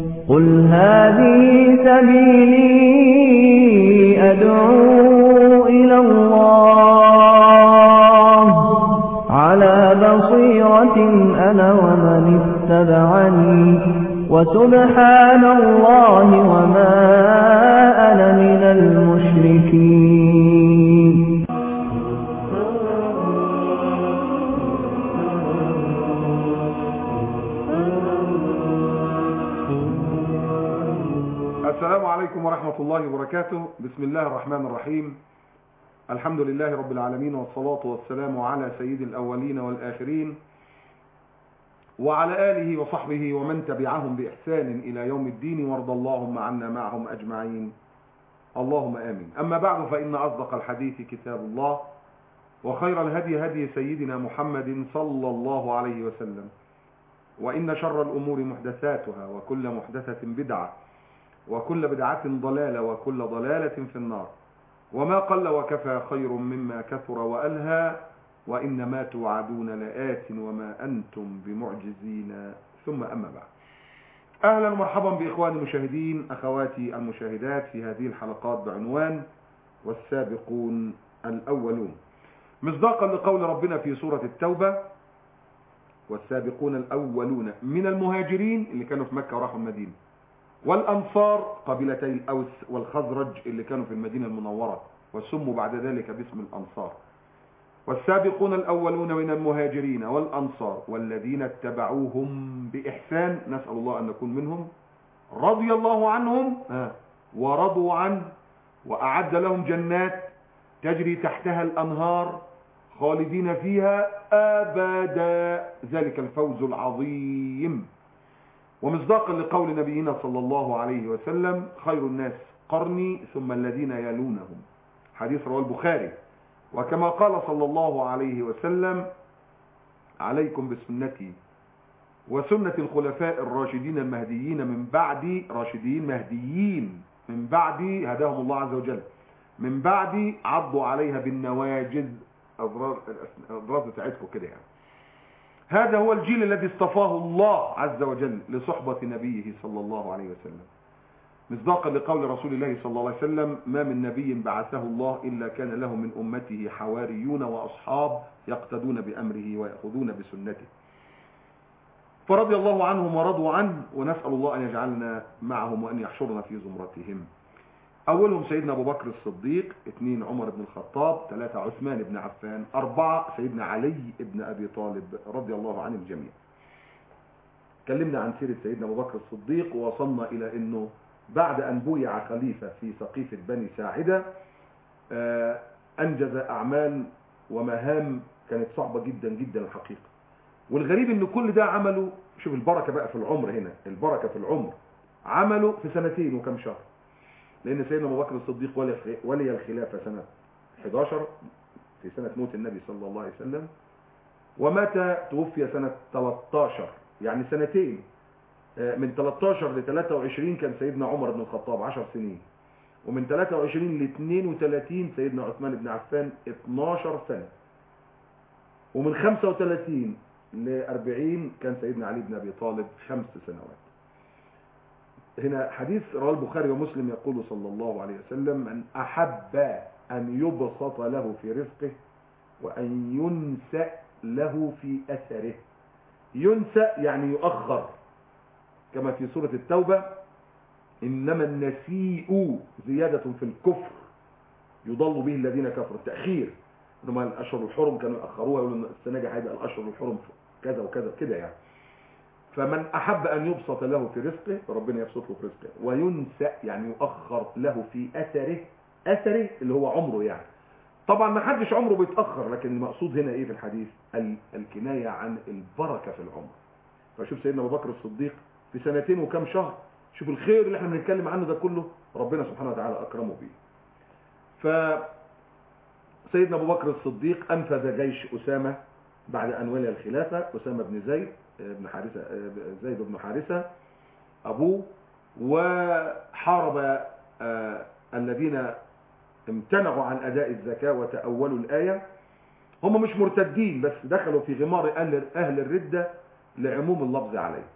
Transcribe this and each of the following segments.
قل هذه سبيلي أدعو إلى الله على بصيرة أنا ومن اتبعني وسبحان الله وما أنا من المشركين السلام عليكم ورحمة الله وبركاته بسم الله الرحمن الرحيم الحمد لله رب العالمين والصلاة والسلام على سيد الأولين والآخرين وعلى آله وصحبه ومن تبعهم بإحسان إلى يوم الدين وارض اللهم عنا معهم أجمعين اللهم آمين أما بعد فإن أصدق الحديث كتاب الله وخير الهدي هدي سيدنا محمد صلى الله عليه وسلم وإن شر الأمور محدثاتها وكل محدثة بدعة وكل بدعة ضلالة وكل ضلالة في النار وما قل وكفى خير مما كثر وألهى وإنما توعدون لآت وما أنتم بمعجزين ثم أما بعد أهلا ومرحبا بإخواني المشاهدين أخواتي المشاهدات في هذه الحلقات بعنوان والسابقون الأولون مصداقا لقول ربنا في سورة التوبة والسابقون الأولون من المهاجرين اللي كانوا في مكة وراحوا المدينة والأنصار قبيلتي الأوس والخزرج اللي كانوا في المدينة المنورة وسموا بعد ذلك باسم الأنصار والسابقون الأولون من المهاجرين والأنصار والذين اتبعوهم بإحسان نسأل الله أن نكون منهم رضي الله عنهم ورضوا عنه وأعد لهم جنات تجري تحتها الأنهار خالدين فيها أبدا ذلك الفوز العظيم ومصداقا لقول نبينا صلى الله عليه وسلم خير الناس قرني ثم الذين يلونهم حديث رواه البخاري وكما قال صلى الله عليه وسلم عليكم بسنتي وسنة الخلفاء الراشدين المهديين من بعد راشدين مهديين من بعد هداهم الله عز وجل من بعد عضوا عليها بالنواجذ أضراز بتاعتكم كده يعني هذا هو الجيل الذي اصطفاه الله عز وجل لصحبة نبيه صلى الله عليه وسلم مصداقا لقول رسول الله صلى الله عليه وسلم ما من نبي بعثه الله إلا كان له من أمته حواريون وأصحاب يقتدون بأمره ويأخذون بسنته فرضي الله عنهم ورضوا عنه ونسأل الله أن يجعلنا معهم وأن يحشرنا في زمرتهم أولهم سيدنا أبو بكر الصديق اثنين عمر بن الخطاب ثلاثة عثمان بن عفان أربعة سيدنا علي بن أبي طالب رضي الله عن الجميع كلمنا عن سيرة سيدنا أبو بكر الصديق ووصلنا إلى أنه بعد أن بويع خليفة في سقيفة بني ساعدة أنجز أعمال ومهام كانت صعبة جدا جدا الحقيقة والغريب أن كل ده عمله شوف البركة بقى في العمر هنا البركة في العمر عمله في سنتين وكم شهر لأن سيدنا أبو بكر الصديق ولي الخلافة سنة 11 في سنة موت النبي صلى الله عليه وسلم ومات توفي سنة 13 يعني سنتين من 13 ل 23 كان سيدنا عمر بن الخطاب 10 سنين ومن 23 ل 32 سيدنا عثمان بن عفان 12 سنة ومن 35 ل 40 كان سيدنا علي بن أبي طالب خمس سنوات هنا حديث رواه البخاري ومسلم يقول صلى الله عليه وسلم من أحب أن يبسط له في رزقه وأن ينسأ له في أثره ينسأ يعني يؤخر كما في سورة التوبة إنما النسيء زيادة في الكفر يضل به الذين كفروا التأخير إنما الأشهر الحرم كانوا يأخروها يقولوا السنة دي هيبقى الأشهر الحرم كذا وكذا كده يعني فمن أحب أن يبسط له في رزقه فربنا يبسط له في رزقه وينسأ يعني يؤخر له في أثره أثره اللي هو عمره يعني طبعا ما حدش عمره بيتأخر لكن المقصود هنا إيه في الحديث الكناية عن البركة في العمر فشوف سيدنا أبو بكر الصديق في سنتين وكم شهر شوف الخير اللي احنا بنتكلم عنه ده كله ربنا سبحانه وتعالى أكرمه بيه ف سيدنا أبو بكر الصديق أنفذ جيش أسامة بعد أن ولي الخلافة أسامة بن زيد بن حارثة زيد بن حارثة أبوه وحارب الذين امتنعوا عن أداء الزكاة وتأولوا الآية هم مش مرتدين بس دخلوا في غمار أهل, أهل الردة لعموم اللفظ عليه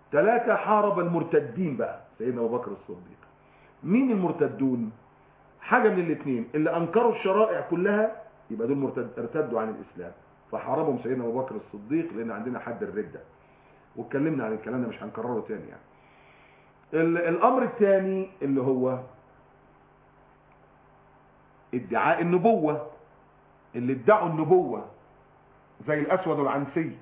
ثلاثة حارب المرتدين بقى سيدنا أبو بكر الصديق مين المرتدون حاجة من الاثنين اللي أنكروا الشرائع كلها يبقى دول مرتد ارتدوا عن الإسلام فحاربهم سيدنا أبو بكر الصديق لأن عندنا حد الردة واتكلمنا عن الكلام ده مش هنكرره تاني يعني ال- الأمر الثاني اللي هو ادعاء النبوة اللي ادعوا النبوة زي الأسود العنسي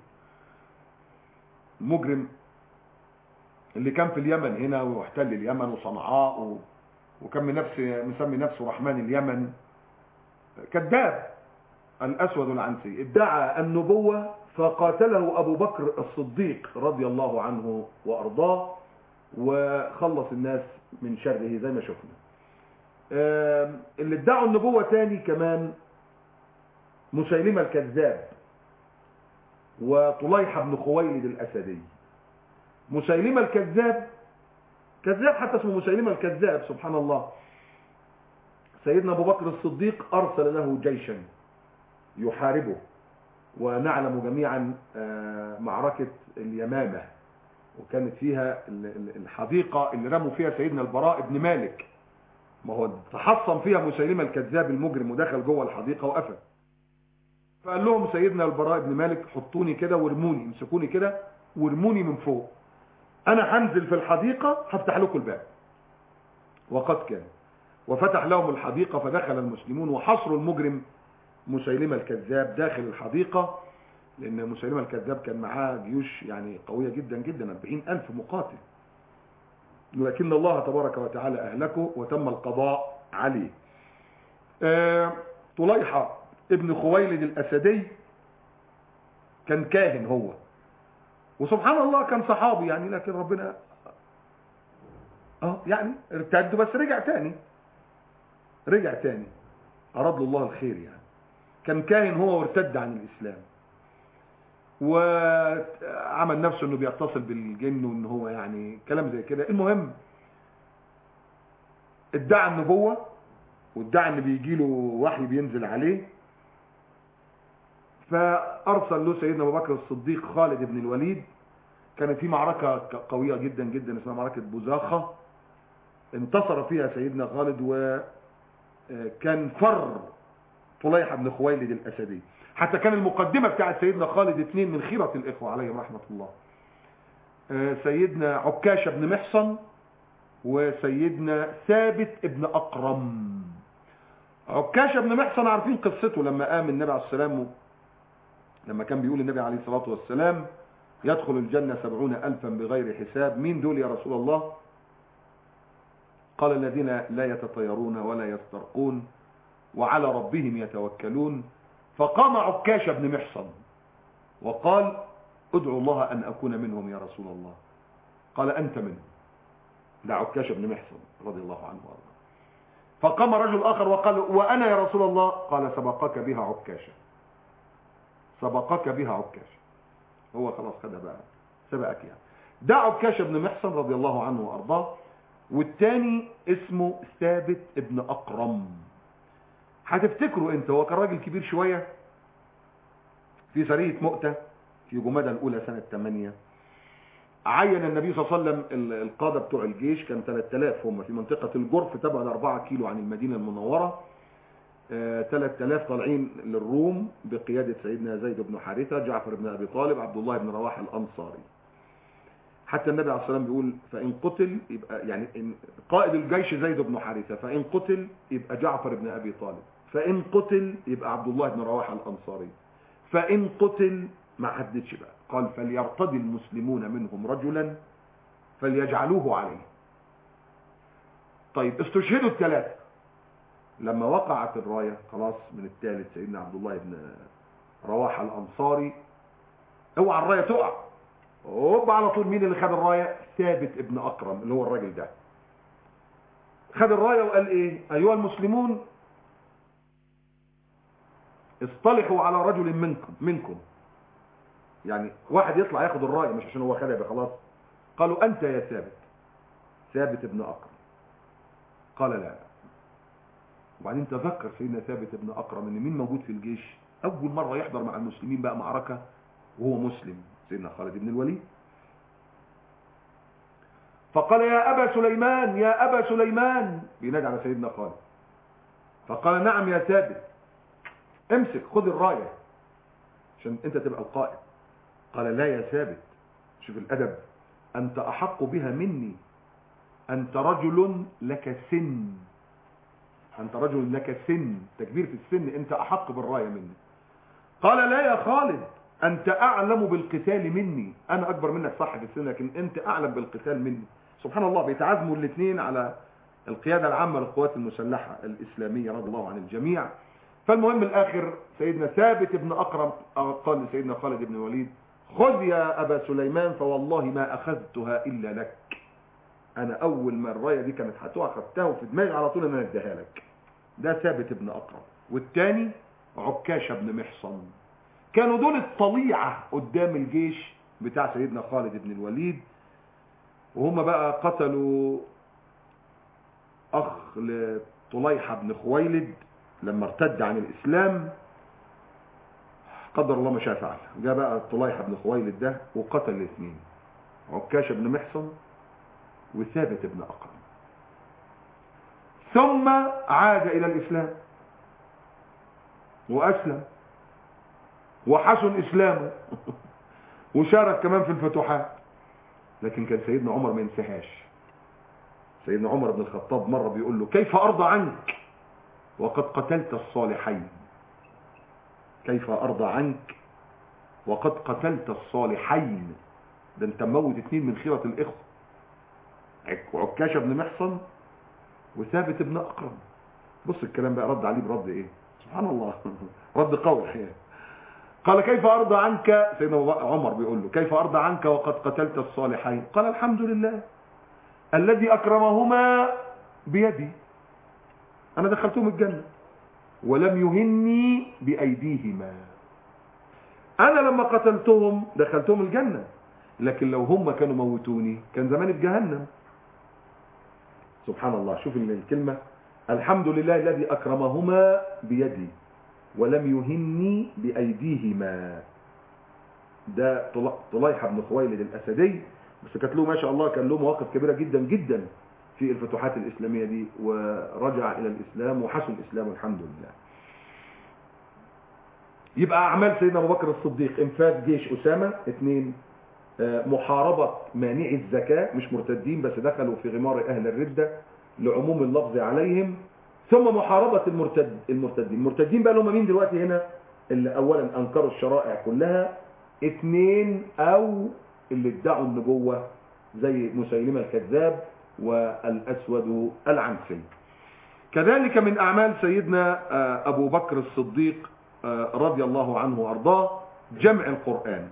المجرم اللي كان في اليمن هنا واحتل اليمن وصنعاء و... وكان من نفسه مسمي نفسه رحمن اليمن كذاب الأسود العنسي ادعى النبوة فقاتله أبو بكر الصديق رضي الله عنه وأرضاه وخلص الناس من شره زي ما شفنا آم، اللي ادعوا النبوة تاني كمان مسيلمة الكذاب وطليحة بن خويلد الأسدي مسيلمة الكذاب كذاب حتى اسمه مسيلمة الكذاب سبحان الله سيدنا أبو بكر الصديق أرسل له جيشا يحاربه ونعلم جميعا آه، معركة اليمامة وكانت فيها ال- ال- الحديقة اللي رموا فيها سيدنا البراء بن مالك ما هو تحصن فيها مسيلمة الكذاب المجرم ودخل جوه الحديقة وقفل فقال لهم سيدنا البراء بن مالك حطوني كده وارموني امسكوني كده وارموني من فوق انا هنزل في الحديقة هفتح لكم الباب وقد كان وفتح لهم الحديقة فدخل المسلمون وحصروا المجرم مسيلمة الكذاب داخل الحديقة لأن مسيلمة الكذاب كان معاه جيوش يعني قوية جدا جدا 40 ألف مقاتل ولكن الله تبارك وتعالى أهلكه وتم القضاء عليه آه، طليحة ابن خويلد الأسدي كان كاهن هو وسبحان الله كان صحابي يعني لكن ربنا اه يعني ارتد بس رجع تاني رجع تاني أراد له الله الخير يعني كان كاهن هو وارتد عن الإسلام وعمل نفسه انه بيتصل بالجن وان هو يعني كلام زي كده المهم ادعى النبوة وادعى ان بيجي له وحي بينزل عليه فارسل له سيدنا ابو بكر الصديق خالد بن الوليد كانت في معركة قوية جدا جدا اسمها معركة بوزاخة انتصر فيها سيدنا خالد وكان فر طليحة بن خويلد الأسدي حتى كان المقدمة بتاعت سيدنا خالد اثنين من خيرة الإخوة عليهم رحمة الله آه، سيدنا عكاشة بن محصن وسيدنا ثابت ابن أقرم عكاشة بن محصن عارفين قصته لما قام النبي عليه السلام لما كان بيقول النبي عليه الصلاة والسلام يدخل الجنة سبعون ألفا بغير حساب مين دول يا رسول الله قال الذين لا يتطيرون ولا يسترقون وعلى ربهم يتوكلون فقام عكاش بن محصن وقال ادعو الله أن أكون منهم يا رسول الله قال أنت منهم ده عكاش بن محصن رضي الله عنه وارضاه فقام رجل آخر وقال وأنا يا رسول الله قال سبقك بها عكاشة سبقك بها عكاشة هو خلاص خدها بقى سبقك يعني ده عكاش بن محصن رضي الله عنه وأرضاه والتاني اسمه ثابت ابن أقرم هتفتكروا انت هو كان راجل كبير شوية في سرية مؤتة في جمادى الأولى سنة 8 عين النبي صلى الله عليه وسلم ال- القادة بتوع الجيش كان 3000 هم في منطقة الجرف تبعد 4 كيلو عن المدينة المنورة آه، 3000 طالعين للروم بقيادة سيدنا زيد بن حارثة جعفر بن أبي طالب عبد الله بن رواح الأنصاري حتى النبي عليه الصلاة والسلام بيقول فإن قتل يبقى يعني إن قائد الجيش زيد بن حارثة فإن قتل يبقى جعفر بن أبي طالب فإن قتل يبقى عبد الله بن رواحة الأنصاري فإن قتل ما حددش بقى قال فليرتضي المسلمون منهم رجلا فليجعلوه عليه طيب استشهدوا الثلاثة لما وقعت الراية خلاص من الثالث سيدنا عبد الله بن رواحة الأنصاري اوعى الراية تقع هوب على طول مين اللي خد الراية ثابت ابن أكرم اللي هو الراجل ده خد الراية وقال ايه ايها المسلمون اصطلحوا على رجل منكم منكم يعني واحد يطلع ياخد الراية مش عشان هو خدها يبقى خلاص قالوا انت يا ثابت ثابت ابن أكرم قال لا وبعدين تذكر سيدنا ثابت ابن أكرم ان مين موجود في الجيش اول مرة يحضر مع المسلمين بقى معركة وهو مسلم سيدنا خالد بن الوليد فقال يا أبا سليمان يا أبا سليمان بينادي على سيدنا خالد فقال نعم يا ثابت امسك خذ الراية عشان انت تبقى القائد قال لا يا ثابت شوف الأدب أنت أحق بها مني أنت رجل لك سن أنت رجل لك سن تكبير في السن أنت أحق بالراية مني قال لا يا خالد أنت أعلم بالقتال مني أنا أكبر منك صح في السن لكن أنت أعلم بالقتال مني سبحان الله بيتعازموا الاثنين على القيادة العامة للقوات المسلحة الإسلامية رضي الله عن الجميع فالمهم الآخر سيدنا ثابت بن أقرم قال لسيدنا خالد بن الوليد خذ يا أبا سليمان فوالله ما أخذتها إلا لك أنا أول ما الراية دي كانت هتقع خدتها وفي دماغي على طول أن أنا أديها لك ده ثابت بن أقرم والتاني عكاشة بن محصن كانوا دول الطليعة قدام الجيش بتاع سيدنا خالد بن الوليد وهم بقى قتلوا أخ لطليحة بن خويلد لما ارتد عن الإسلام قدر الله ما شاء فعل جاء بقى طليحة بن خويلد ده وقتل الاثنين عكاشة بن محصن وثابت بن أقرم ثم عاد إلى الإسلام وأسلم وحسن إسلامه وشارك كمان في الفتوحات لكن كان سيدنا عمر ما ينساهاش سيدنا عمر بن الخطاب مرة بيقول له كيف أرضى عنك وقد قتلت الصالحين كيف أرضى عنك وقد قتلت الصالحين ده انت موت اتنين من خيرة الإخوة وعكاشة بن محصن وثابت بن أقرم بص الكلام بقى رد عليه برد ايه سبحان الله رد قول الحقيقة قال كيف أرضى عنك سيدنا عمر بيقول له كيف أرضى عنك وقد قتلت الصالحين قال الحمد لله الذي أكرمهما بيدي أنا دخلتهم الجنة ولم يهني بأيديهما أنا لما قتلتهم دخلتهم الجنة لكن لو هم كانوا موتوني كان زماني في جهنم سبحان الله شوف الكلمة الحمد لله الذي أكرمهما بيدي ولم يهني بأيديهما ده طليحة بن خويلد الأسدي بس كانت له ما شاء الله كان له مواقف كبيرة جدا جدا في الفتوحات الإسلامية دي ورجع إلى الإسلام وحسن الإسلام الحمد لله يبقى أعمال سيدنا أبو بكر الصديق انفاذ جيش أسامة اثنين محاربة مانعي الزكاة مش مرتدين بس دخلوا في غمار أهل الردة لعموم اللفظ عليهم ثم محاربة المرتد المرتدين المرتدين بقى لهم مين دلوقتي هنا اللي أولا أنكروا الشرائع كلها اثنين أو اللي ادعوا النبوة زي مسيلمة الكذاب والأسود العنسي كذلك من أعمال سيدنا أبو بكر الصديق رضي الله عنه وأرضاه جمع القرآن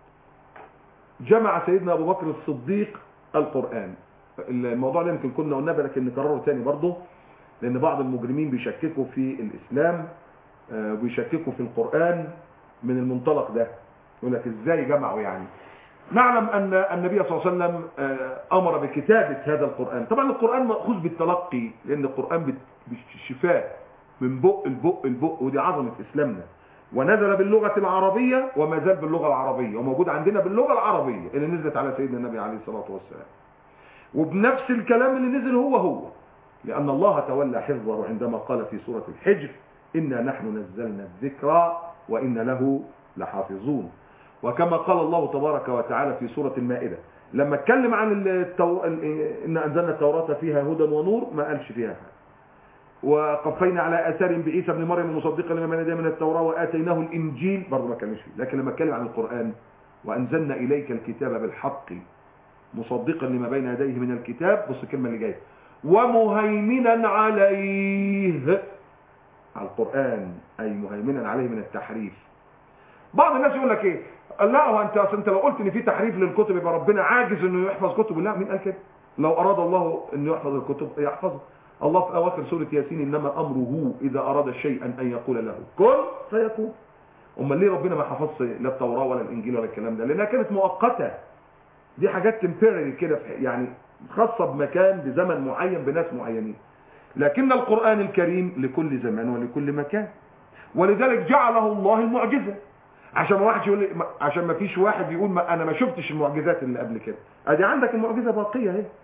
جمع سيدنا أبو بكر الصديق القرآن الموضوع ده يمكن كنا قلناه لكن نكرره تاني برضه لأن بعض المجرمين بيشككوا في الإسلام وبيشككوا في القرآن من المنطلق ده يقول لك إزاي جمعوا يعني نعلم أن النبي صلى الله عليه وسلم أمر بكتابة هذا القرآن طبعا القرآن مأخوذ بالتلقي لأن القرآن بالشفاء من بق البق البق ودي عظمة إسلامنا ونزل باللغة العربية وما زال باللغة العربية وموجود عندنا باللغة العربية اللي نزلت على سيدنا النبي عليه الصلاة والسلام وبنفس الكلام اللي نزل هو هو لأن الله تولى حفظه عندما قال في سورة الحجر إنا نحن نزلنا الذكر وإن له لحافظون وكما قال الله تبارك وتعالى في سورة المائدة لما اتكلم عن التو... إن أنزلنا التوراة فيها هدى ونور ما قالش فيها حاجة وقفينا على اثار بعيسى ابن مريم مصدقا لما بين يديه من التوراه واتيناه الانجيل برضه ما كانش فيه لكن لما اتكلم عن القران وانزلنا اليك الكتاب بالحق مصدقا لما بين يديه من الكتاب بص الكلمه اللي جايه ومهيمنا عليه على القران اي مهيمنا عليه من التحريف بعض الناس يقول لك ايه لا هو انت اصل انت لو قلت ان في تحريف للكتب يبقى ربنا عاجز انه يحفظ كتب لا مين قال كده لو اراد الله انه يحفظ الكتب يحفظه الله في أواخر سورة ياسين إنما أمره إذا أراد شيئا أن يقول له كن فيكون أما ليه ربنا ما حفظش لا التوراة ولا الإنجيل ولا الكلام ده لأنها كانت مؤقتة دي حاجات تمبيرري كده يعني خاصة بمكان بزمن معين بناس معينين لكن القرآن الكريم لكل زمان ولكل مكان ولذلك جعله الله المعجزة عشان ما واحد يقول عشان ما فيش واحد يقول ما انا ما شفتش المعجزات اللي قبل كده ادي عندك المعجزة باقية اهي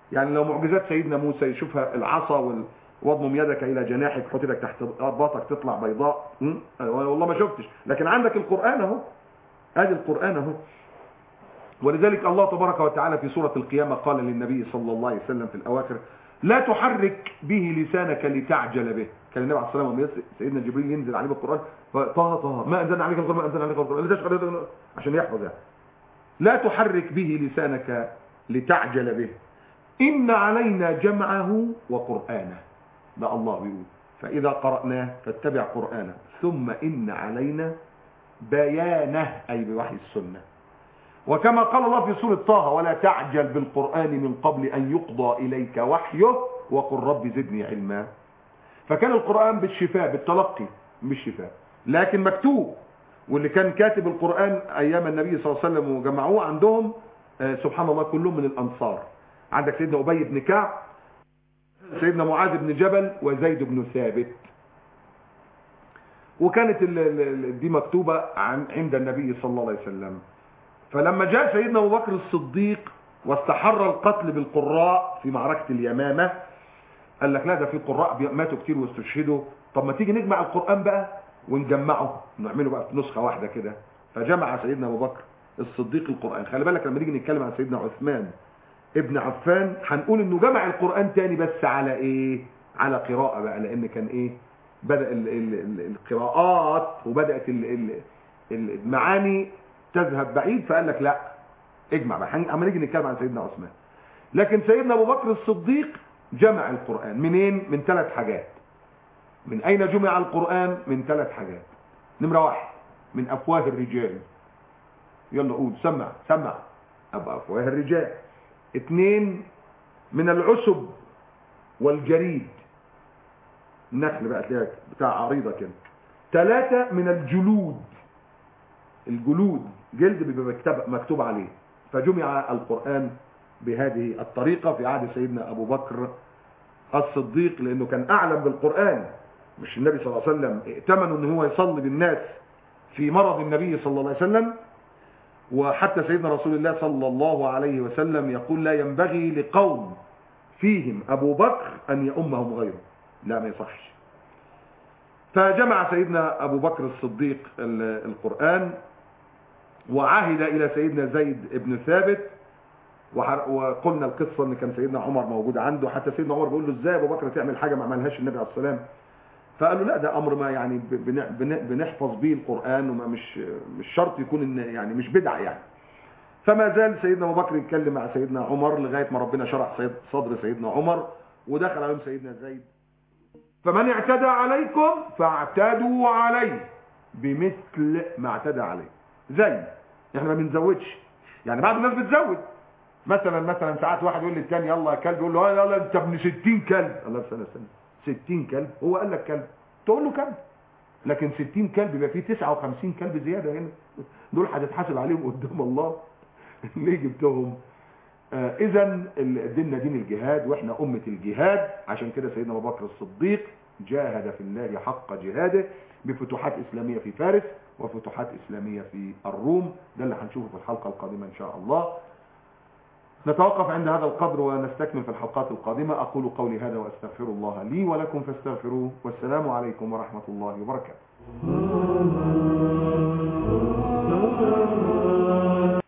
يعني لو معجزات سيدنا موسى يشوفها العصا وال... واضمم يدك الى جناحك حط يدك تحت باطك تطلع بيضاء م? أنا والله ما شفتش لكن عندك القرآن اهو ادي القرآن اهو ولذلك الله تبارك وتعالى في سورة القيامة قال للنبي صلى الله عليه وسلم في الأواخر لا تحرك به لسانك لتعجل به كان النبي عليه الصلاة والسلام سيدنا جبريل ينزل عليه بالقرآن طه طه ما أنزلنا عليك القرآن ما أنزلنا عليك القرآن لا تشغل عشان يحفظ يعني لا تحرك به لسانك لتعجل به إن علينا جمعه وقرآنه ده الله بيقول فإذا قرأناه فاتبع قرآنه ثم إن علينا بيانه أي بوحي السنة وكما قال الله في سورة طه ولا تعجل بالقرآن من قبل أن يقضى إليك وحيه وقل رب زدني علما فكان القرآن بالشفاء بالتلقي بالشفاء لكن مكتوب واللي كان كاتب القرآن أيام النبي صلى الله عليه وسلم وجمعوه عندهم آه سبحان الله كلهم من الأنصار عندك سيدنا أبي بن كعب سيدنا معاذ بن جبل وزيد بن ثابت وكانت دي مكتوبة عند النبي صلى الله عليه وسلم فلما جاء سيدنا أبو بكر الصديق واستحر القتل بالقراء في معركة اليمامة قال لك لا ده في قراء ماتوا كتير واستشهدوا طب ما تيجي نجمع القرآن بقى ونجمعه نعمله بقى في نسخة واحدة كده فجمع سيدنا أبو بكر الصديق القرآن خلي بالك لما نيجي نتكلم عن سيدنا عثمان ابن عفان هنقول انه جمع القرآن تاني بس على ايه على قراءة بقى لان كان ايه بدأ ال ال ال القراءات وبدأت ال ال المعاني تذهب بعيد فقال لك لا اجمع بقى اما نيجي نتكلم عن سيدنا عثمان لكن سيدنا ابو بكر الصديق جمع القرآن منين من ثلاث حاجات من اين جمع القرآن من ثلاث حاجات نمرة واحد من افواه الرجال يلا قول سمع سمع ابو افواه الرجال اثنين من العسب والجريد النخل بقى تلاقيها بتاع عريضة كده ثلاثة من الجلود الجلود جلد بيبقى مكتوب, مكتوب عليه فجمع القرآن بهذه الطريقة في عهد سيدنا أبو بكر الصديق لأنه كان أعلم بالقرآن مش النبي صلى الله عليه وسلم ائتمنوا أنه هو يصلي بالناس في مرض النبي صلى الله عليه وسلم وحتى سيدنا رسول الله صلى الله عليه وسلم يقول لا ينبغي لقوم فيهم أبو بكر أن يأمهم غيره لا ما يصحش فجمع سيدنا أبو بكر الصديق القرآن وعهد إلى سيدنا زيد بن ثابت وقلنا القصة ان كان سيدنا عمر موجود عنده حتى سيدنا عمر بيقول له ازاي ابو بكر تعمل حاجة ما عملهاش النبي عليه السلام فقال له لا ده امر ما يعني بنحفظ به القرآن وما مش مش شرط يكون إن يعني مش بدعة يعني فما زال سيدنا ابو بكر يتكلم مع سيدنا عمر لغاية ما ربنا شرح صدر سيدنا عمر ودخل عليهم سيدنا زيد فمن اعتدى عليكم فاعتدوا عليه بمثل ما اعتدى عليه زي احنا ما بنزودش يعني بعض الناس بتزود مثلا مثلا ساعات واحد يقول للتاني يلا يا كلب يقول له يلا انت ابن 60 كلب الله سنه سنه 60 كلب هو قال لك كلب تقول له كلب لكن 60 كلب يبقى فيه 59 كلب زياده هنا دول هتتحاسب عليهم قدام الله ليه جبتهم آه اذا ديننا دين الجهاد واحنا امه الجهاد عشان كده سيدنا ابو بكر الصديق جاهد في الله حق جهاده بفتوحات اسلاميه في فارس وفتوحات اسلاميه في الروم ده اللي هنشوفه في الحلقه القادمه ان شاء الله نتوقف عند هذا القدر ونستكمل في الحلقات القادمة أقول قولي هذا وأستغفر الله لي ولكم فاستغفروه والسلام عليكم ورحمة الله وبركاته